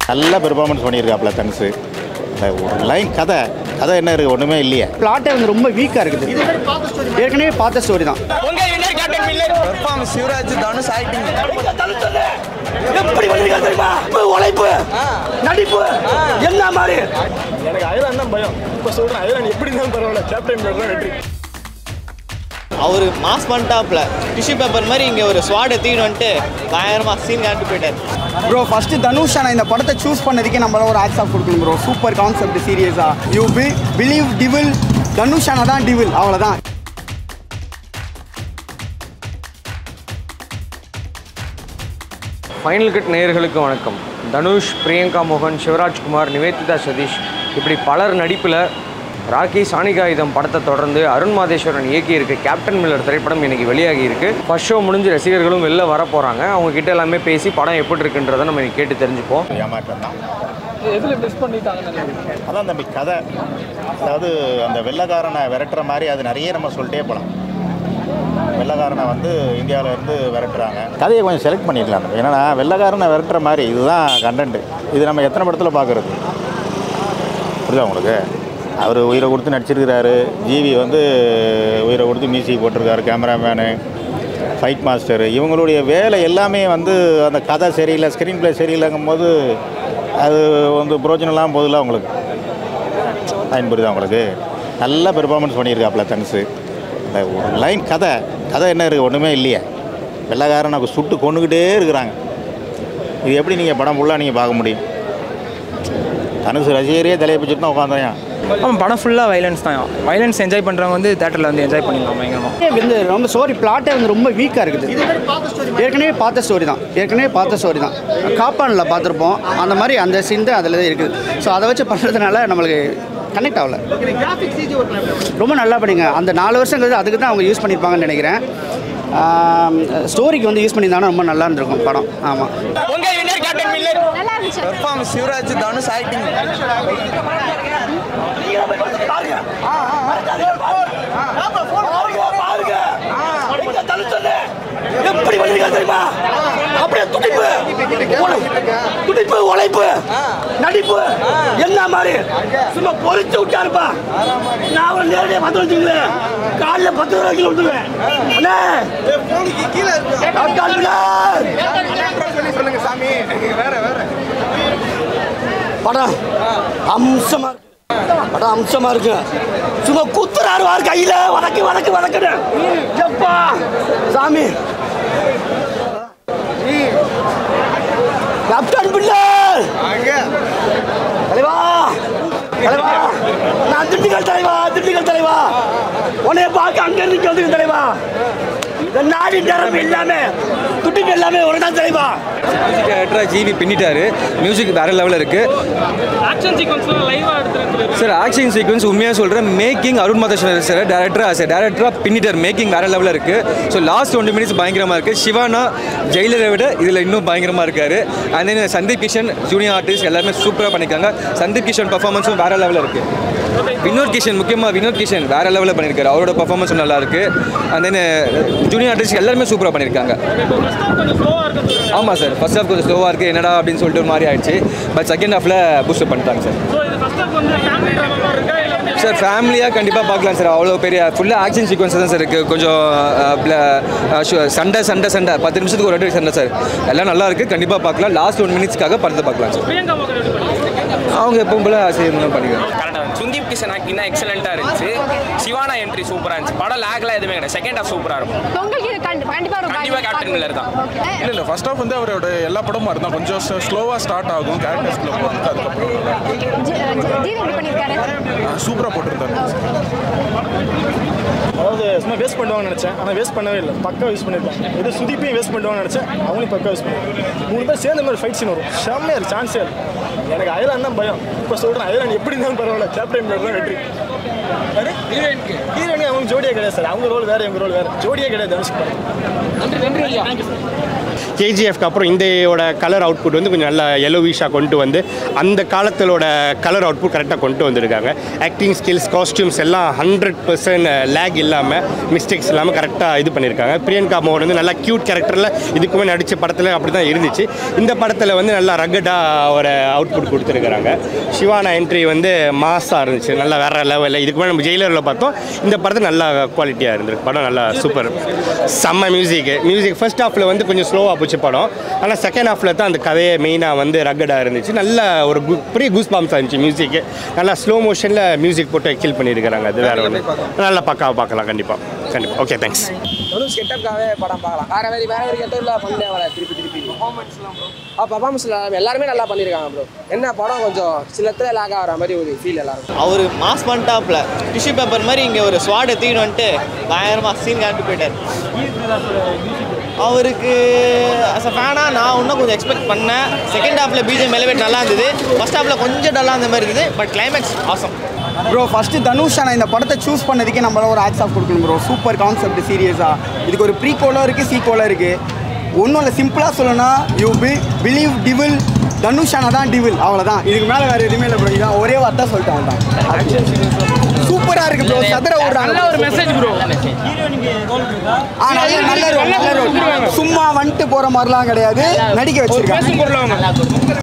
நல்ல பெர்ஃபார்மன்ஸ் பண்ணியிருக்காப்புல தனுசு இந்த ஒரு லைன் கதை கதை என்ன இருக்குது ஒன்றுமே இல்லையே பிளாட்டே வந்து ரொம்ப வீக்காக இருக்குது ஏற்கனவே பார்த்த ஸ்டோரி தான் பெர்ஃபார்மன்ஸ் சிவராஜ் தனுஷ் ஆக்டிங் எப்படி வந்திருக்கா தெரியுமா உழைப்பு நடிப்பு என்ன மாதிரி எனக்கு அயலான் தான் பயம் இப்போ சொல்கிறேன் அயலான் எப்படி இருந்தாலும் பரவாயில்ல கேப்டன் தான் வெற்றி அவர் மாஸ் பண்ணிட்டாப்ல டிஷ்யூ பேப்பர் மாதிரி இங்கே ஒரு ஸ்வாட் எடுத்துக்கிட்டு வந்துட்டு பயங்கரமாக சீன் காட்டு போயிட்டார் ப்ரோ ஃபஸ்ட்டு தனுஷ் அண்ணா இந்த படத்தை சூஸ் பண்ணதுக்கே நம்மளால ஒரு ஆக்ஸ் ஆஃப் கொடுக்கணும் ப்ரோ சூப்பர் கான்செப்ட் சீரியஸாக you be believe devil Dhanush அண்ணா தான் டிவில் அவ்வளோதான் ஃபைனல் கட் நேயர்களுக்கு வணக்கம் தனுஷ் பிரியங்கா மோகன் சிவராஜ்குமார் நிவேதிதா சதீஷ் இப்படி பலர் நடிப்பில் ராக்கி சாணிகாயுதம் படத்தை தொடர்ந்து அருண் மாதேஸ்வரன் இயக்கியிருக்க கேப்டன் மில்லர் திரைப்படம் இன்னைக்கு வெளியாகி இருக்கு ஃபர்ஸ்ட் ஷோ முடிஞ்சு ரசிகர்களும் வெளில வர போகிறாங்க அவங்க கிட்ட எல்லாமே பேசி படம் எப்படி இருக்குன்றதை நம்ம இன்னைக்கு கேட்டு தெரிஞ்சுப்போம் ஏமாற்றம் தான் எதில் மிஸ் பண்ணிட்டாங்கன்னு அதான் தம்பி கதை அதாவது அந்த வெள்ளைக்காரனை விரட்டுற மாதிரி அது நிறைய நம்ம சொல்லிட்டே போகலாம் வெள்ளைக்காரனை வந்து இந்தியாவில் இருந்து விரட்டுறாங்க கதையை கொஞ்சம் செலக்ட் பண்ணிடலாம் நம்ம. என்னன்னா வெள்ளைக்காரனை விரட்டுற மாதிரி இதுதான் கண்டென்ட் இது நம்ம எத்தனை படத்தில் பார்க்குறது புரியுதா உங்களுக்கு அவர் உயிரை கொடுத்து நடிச்சிருக்கிறாரு ஜிவி வந்து உயிரை கொடுத்து மியூசிக் போட்டிருக்காரு கேமராமேனு ஃபைட் மாஸ்டர் இவங்களுடைய வேலை எல்லாமே வந்து அந்த கதை சரியில்லை ஸ்க்ரீன் ப்ளே சரியில்லைங்கும் போது அது வந்து புரோஜனம் இல்லாமல் போதில்ல உங்களுக்கு லைன் புரியுதா உங்களுக்கு நல்ல பெர்ஃபார்மன்ஸ் பண்ணியிருக்காப்புல தனுசு இந்த ஒரு லைன் கதை கதை என்ன இருக்குது ஒன்றுமே இல்லையே வெள்ளைக்காரனை சுட்டு கொண்டுக்கிட்டே இருக்கிறாங்க இது எப்படி நீங்கள் படம் ஃபுல்லாக நீங்கள் பார்க்க முடியும் தனுசு ரசிகரையே தலையை பிடிச்சிட்டு தான் உட்காந்துறேன் ஆமாம் படம் ஃபுல்லாக வைலன்ஸ் தான் வைலன்ஸ் என்ஜாய் பண்ணுறவங்க வந்து தேட்டரில் வந்து என்ஜாய் பண்ணிடலாம் பயங்கரமாக வந்து ரொம்ப ஸ்டோரி பிளாட்டே வந்து ரொம்ப வீக்காக இருக்குது ஏற்கனவே பார்த்த ஸ்டோரி தான் ஏற்கனவே பார்த்த ஸ்டோரி தான் காப்பானில் பார்த்துருப்போம் அந்த மாதிரி அந்த சீன் தான் அதில் தான் இருக்குது ஸோ அதை வச்சு பண்ணுறதுனால நம்மளுக்கு கனெக்ட் ஆகல ரொம்ப நல்லா பண்ணிங்க அந்த நாலு வருஷங்கிறது அதுக்கு தான் அவங்க யூஸ் பண்ணியிருப்பாங்கன்னு நினைக்கிறேன் ஸ்டோரிக்கு வந்து யூஸ் பண்ணியிருந்தாங்கன்னா ரொம்ப நல்லா இருந்திருக்கும் படம் ஆமாம் உங்க winner Captain Miller performance Shivaraj Dhanush acting எப்படி வந்திருக்கா தெரியுமா அப்படியே துடிப்பு உழை- துடிப்பு உழைப்பு நடிப்பு என்ன மாதிரி சும்மா பொறிச்சு விட்டாருப்பா நான் அவரை நேரடியாக வந்து வச்சுங்களேன் காலைல பத்து ரூபாய்க்கு விட்டுருவேன் அண்ணே டாக்டர் மில்லர். சொல்லுங்க சாமி வேற வேற படம் அம்சமா இருக்கு. படம் அம்சமா இருக்கு சும்மா குத்துறாரு வார் கையில வதக்கு வதக்கு வதக்குன்னு எப்பா சாமி கேப்டன் பிள்ளர் தலைவா தலைவா நான் திண்டுக்கல் தலைவா திண்டுக்கல் தலைவா உன்னைய பார்க்க அங்க இருந்து வந்து தலைவா இந்த நாடி நேரம் எல்லாமே துட்டுக்கு எல்லாமே ஒரு தான் தலைவா மியூசிக் டைரக்டராக ஜிவி பின்னிட்டாரு மியூசிக் வேற லெவலில் இருக்கு சார் ஆக்ஷன் சீக்வன்ஸ் உண்மையாக சொல்கிறேன் making Arun Matheswarar sir director as டேரக்டராக பின்னிட்டார் மேக்கிங் வேற லெவலில் இருக்கு ஸோ லாஸ்ட் டுவெண்ட்டி மினிட்ஸ் பயங்கரமாக இருக்கு சிவானா ஜெயிலரை விட இதில் இன்னும் பயங்கரமாக இருக்காரு and then Sundeep Kishan junior artist எல்லாருமே சூப்பராக பண்ணியிருக்காங்க சந்தீப் கிஷன் பர்ஃபார்மன்ஸும் வேற லெவலில் இருக்கு வினோத் கிஷன் முக்கியமாக வினோத் கிஷன் வேற லெவலில் பண்ணியிருக்காரு அவரோட பர்ஃபார்மன்ஸும் நல்லா இருக்கு அண்ட் தென் ஜூனியர் ஆர்டிஸ்ட் எல்லாருமே சூப்பராக பண்ணியிருக்காங்க ஆமாம் சார் ஃபர்ஸ்ட் ஹாஃப் கொஞ்சம் ஸ்லோவாக இருக்குது என்னடா அப்படின்னு சொல்லிட்டு ஒரு மாதிரி ஆயிடுச்சு பட் செகண்ட் ஹாஃபில் பூஸ்ட் பண்ணிட்டாங்க சார் சார் ஃபேமிலியாக கண்டிப்பாக பார்க்கலாம் சார் அவ்வளோ பெரிய ஃபுல்லாக ஆக்ஷன் சீக்வன்ஸ் தான் சார் இருக்குது கொஞ்சம் அஹ், bla- அஹ், சு- சண்டை சண்டை சண்டை பத்து நிமிஷத்துக்கு ஒரு வாட்டி சண்டை சார் எல்லாம் நல்லா இருக்குது கண்டிப்பாக பார்க்கலாம் லாஸ்ட் ஒன் மினிட்ஸ்க்காக படத்தை பார்க்கலாம் சார் அவங்க எப்பவும் போல ஆசிரியர் பண்ணிக்கலாம் கரெக்டாக சுந்தீப் கிஷன் ஆக்டிங் தான் எக்ஸலண்ட்டாக இருந்துச்சு சிவானா என்ட்ரி சூப்பராக இருந்துச்சு படம் லேக்லாம் எதுவுமே கிடையாது செகண்ட் ஹாஃப் சூப்பராக இருக்கும் உங்களுக்கு இது கண்டி- கண்டிப்பா ஒரு கண்டிப்பா கேப்டன் மில்லர் தான். இல்லை இல்லை ஃபர்ஸ்ட் ஆஃப் வந்து அவரோட எல்லா படமும் இருந்தால் கொஞ்சம் ஸ்லோவாக ஸ்டார்ட் ஆகும் கேரக்டர்ஸ்குள்ள போகிறது அதுக்கப்புறம் ஜீவி எப்படி பண்ணிருக்காரு சூப்பராக போட்டிருந்தாரு அதாவது சும்மா வேஸ்ட் பண்ணுவாங்கன்னு நினச்சேன் ஆனால் வேஸ்ட் பண்ணவே இல்லை பக்கா யூஸ் பண்ணியிருக்காங்க இது சுதீப்பையும் வேஸ்ட் பண்ணுவாங்கன்னு நினச்சேன் அவங்களையும் பக்கா யூஸ் பண்ணுவாங்க மூணு பேர் சேர்ந்த மாதிரி ஃபைட் சீன் வரும் செம்மையாக இருக்கு சான்ஸே இல்லை எனக்கு அயலான் தான் பயம் இப்போ சொல்கிறேன் அயலான் எப்படி இருந்தாலும் பரவாயில்ல கேப்டன் தான் வெற்றி ஹீரோயினி அவங்க ஜோடியே கிடையாது சார் அவங்க ரோல் வேறு இவங்க ரோல் வேறு ஜோடியே கிடையாது தனுஷ்க்கு நன்றி நன்றி கேஜிஎஃப்க்கு அப்புறம் இந்தியோட கலர் அவுட்புட் வந்து கொஞ்சம் நல்லா எல்லோவிஷாக கொண்டு வந்து அந்த காலத்திலோட கலர் அவுட்புட் கரெக்டாக கொண்டு வந்திருக்காங்க ஆக்டிங் ஸ்கில்ஸ் காஸ்டியூம்ஸ் எல்லாம் ஹண்ட்ரட் பர்சன்ட் லேக் இல்லாமல் மிஸ்டேக்ஸ் இல்லாமல் கரெக்டாக இது பண்ணியிருக்காங்க பிரியங்கா மோகன் வந்து நல்லா க்யூட் கேரக்டரில் இதுக்குமே நடித்த படத்தில் அப்படி தான் இருந்துச்சு இந்த படத்தில் வந்து நல்லா ரகடாக ஒரு அவுட்புட் கொடுத்துருக்குறாங்க சிவானா என்ட்ரி வந்து மாஸாக இருந்துச்சு நல்லா வேற லெவலில் இதுக்கு மேலே நம்ம ஜெயிலரில் பார்த்தோம் இந்த படத்தில் நல்லா குவாலிட்டியாக இருந்திருக்கு படம் நல்லா சூப்பர் செம்ம மியூசிக் மியூசிக் ஃபர்ஸ்ட் ஹாஃபில் வந்து கொஞ்சம் ஸ்லோவாக போச்சு படம் ஆனால் செகண்ட் ஹாஃபில் தான் அந்த கதையை மெயினாக வந்து ரகடாக இருந்துச்சு நல்ல ஒரு கு பெரிய கூஸ் பாம்ஸாக இருந்துச்சு மியூசிக் நல்லா ஸ்லோ மோஷனில் மியூசிக் போட்டு கில் பண்ணியிருக்கிறாங்க அது வேற ஒன்று நல்லா பக்காவாக பார்க்கலாம் கண்டிப்பாக கண்டிப்பாக ஓகே தேங்க்ஸ் வெறும் செட்டப்காகவே படம் பார்க்கலாம் வேற வேறு வேற ஒரு கெட்டரில் பண்ணே வர திருப்பி திருப்பி பர்ஃபார்மன்ஸ்லாம் ஆ பர்ஃபார்மன்ஸ்லாம் எல்லாருமே நல்லா பண்ணியிருக்காங்க ப்ரோ என்ன படம் கொஞ்சம் சிலத்துல லேக் ஆகிற மாதிரி ஒரு ஃபீல் எல்லாருக்கும் அவர் மாஸ் பண்ணிட்டாப்ல டிஷ்யூ பேப்பர் மாதிரி இங்கே ஒரு ஸ்வாட் எடுத்துக்கிட்டு வந்துட்டு பயங்கரமாக சீன் காட்டு போயிட்டார் அவருக்கு அஸ் அ ஃபேனாக நான் இன்னும் கொஞ்சம் எக்ஸ்பெக்ட் பண்ணேன் செகண்ட் ஹாஃபில் பிஜிஎம் எலிவேட் நல்லா இருந்தது ஃபர்ஸ்ட் ஹாஃபில் கொஞ்சம் டல்லாக இருந்த மாதிரி இருந்தது but climax awesome bro first Dhanush நான் இந்த படத்தை சூஸ் பண்ணதுக்கே நம்மளால ஒரு ஆக்ஸ் ஆஃப் கொடுக்கணும் ப்ரோ சூப்பர் கான்செப்ட் சீரியஸாக இதுக்கு ஒரு ப்ரீகோலும் இருக்குது சீக்கோலும் இருக்குது ஒன்றும் இல்லை சிம்பிளாக சொல்லணும்னா யூ பி பிலீவ் டிவில் தனுஷானா தான் டிவில் அவ்வளோதான் இதுக்கு மேலே வேறு எதுவுமே இல்லை ப்ரோ இதான் ஒரே வார்த்தை சொல்லிட்டேன் அவ்வளோதான் சூப்பராக இருக்குது ப்ரோ சதுர விடுறாங்க நல்ல ஒரு message bro. ஆ நல்ல நல்ல ரோல் நல்ல ரோல் சும்மா வந்துட்டு போகிற மாதிரிலாம் கிடையாது நடிக்க வச்சிருக்காங்க